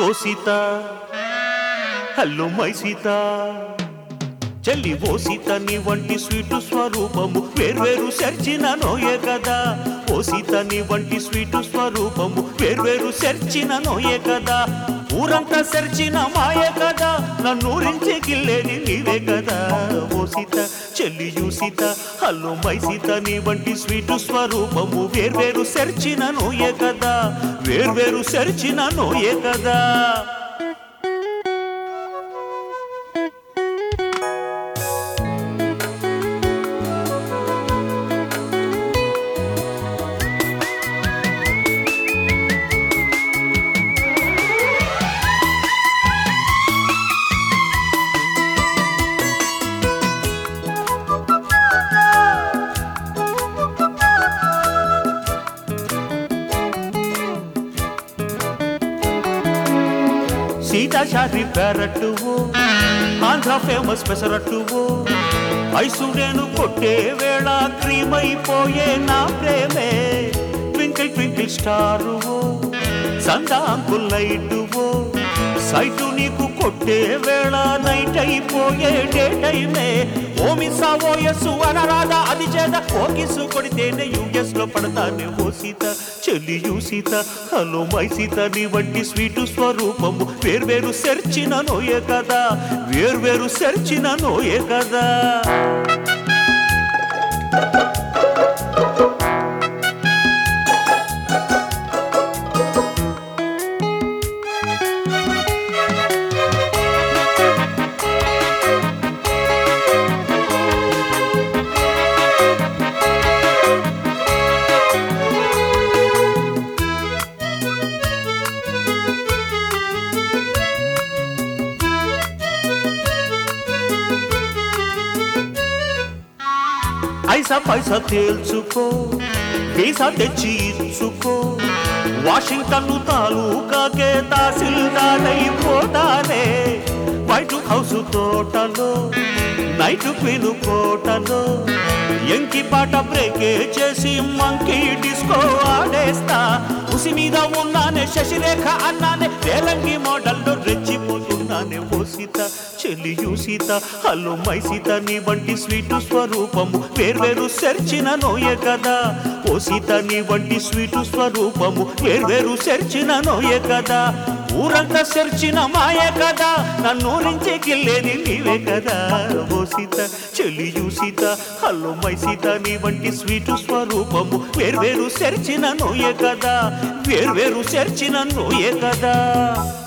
oh Sita hello my Sita చెల్లి ఓ సీత నీ వంటి స్వీటు స్వరూపము వేర్వేరు సెర్చిన నోయే కదా ఓ సీత నీ వంటి స్వీటు స్వరూపము వేర్వేరు సెర్చిన నోయే కదా ఊరంతా సెర్చిన మాయే కదా నన్నూరించి గిల్లేది నీవే కదా ఓ సీత చెల్లియు సీత హలో మై సీత నీ వంటి స్వీటు స్వరూపము వేర్వేరు సెర్చిన నోయే కదా వేర్వేరు సెర్చిన నోయే కదా సీతాచారి పెరట్టువో ఆంధ్ర ఫేమస్ పెసరట్టువో ఐసు నేను కొట్టే వేళ క్రీమ్ అయిపోయే నా ప్రేమే ట్వింకిల్ ట్వింకిల్ స్టారువో సందాంకుల్ లైటువో సైటు నీకు కొట్టే వేళ నైట్ అయిపోయే డే టైమే ఓ మిస్ ఓయస్సు అనరాదా అది చేద ఓ కిస్సు కొడితేనే యూఎస్ లో పడతానే ఓ సీత చెల్లియు సీత హలో మై సీత నీ వంటి స్వీటు స్వరూపము వేర్వేరు సెర్చిన నోయే కదా వేర్వేరు సెర్చిన నోయే కదా ఐసా పైసా తేల్చుకో వీసా తెచ్చి ఇచ్చుకో వాషింగ్టన్ తాలూకాకే తహసీల్దారైపోతానే వైట్ హౌస్ తోటలో నైట్ క్వీన్ కోటలో ఎంకి పాట బ్రేకే చేసి మంకీ డిస్కో ఆడేస్తా ఉసి మీద ఉన్నానే శశిరేఖ అన్నానే వేలంగి మోడల్లో రెచ్చిపోతున్నానే ఓ సీత చెల్లియు సీత హలో మై సీత నీ వంటి స్వీటు స్వరూపము వేర్వేరు సెర్చిన నోయే కదా ఓ సీత నీ వంటి స్వీటు స్వరూపము వేర్వేరు సెర్చిన నోయే కదా ఊరంతా సెర్చిన మాయే కదా నన్నూరించి గిల్లేది నీవే కదా ఓ సీత చెల్లియు సీత హలో మై సీత నీ వంటి స్వీటు స్వరూపము వేర్వేరు సెర్చిన నోయే కదా వేర్వేరు సెర్చిన నోయే కదా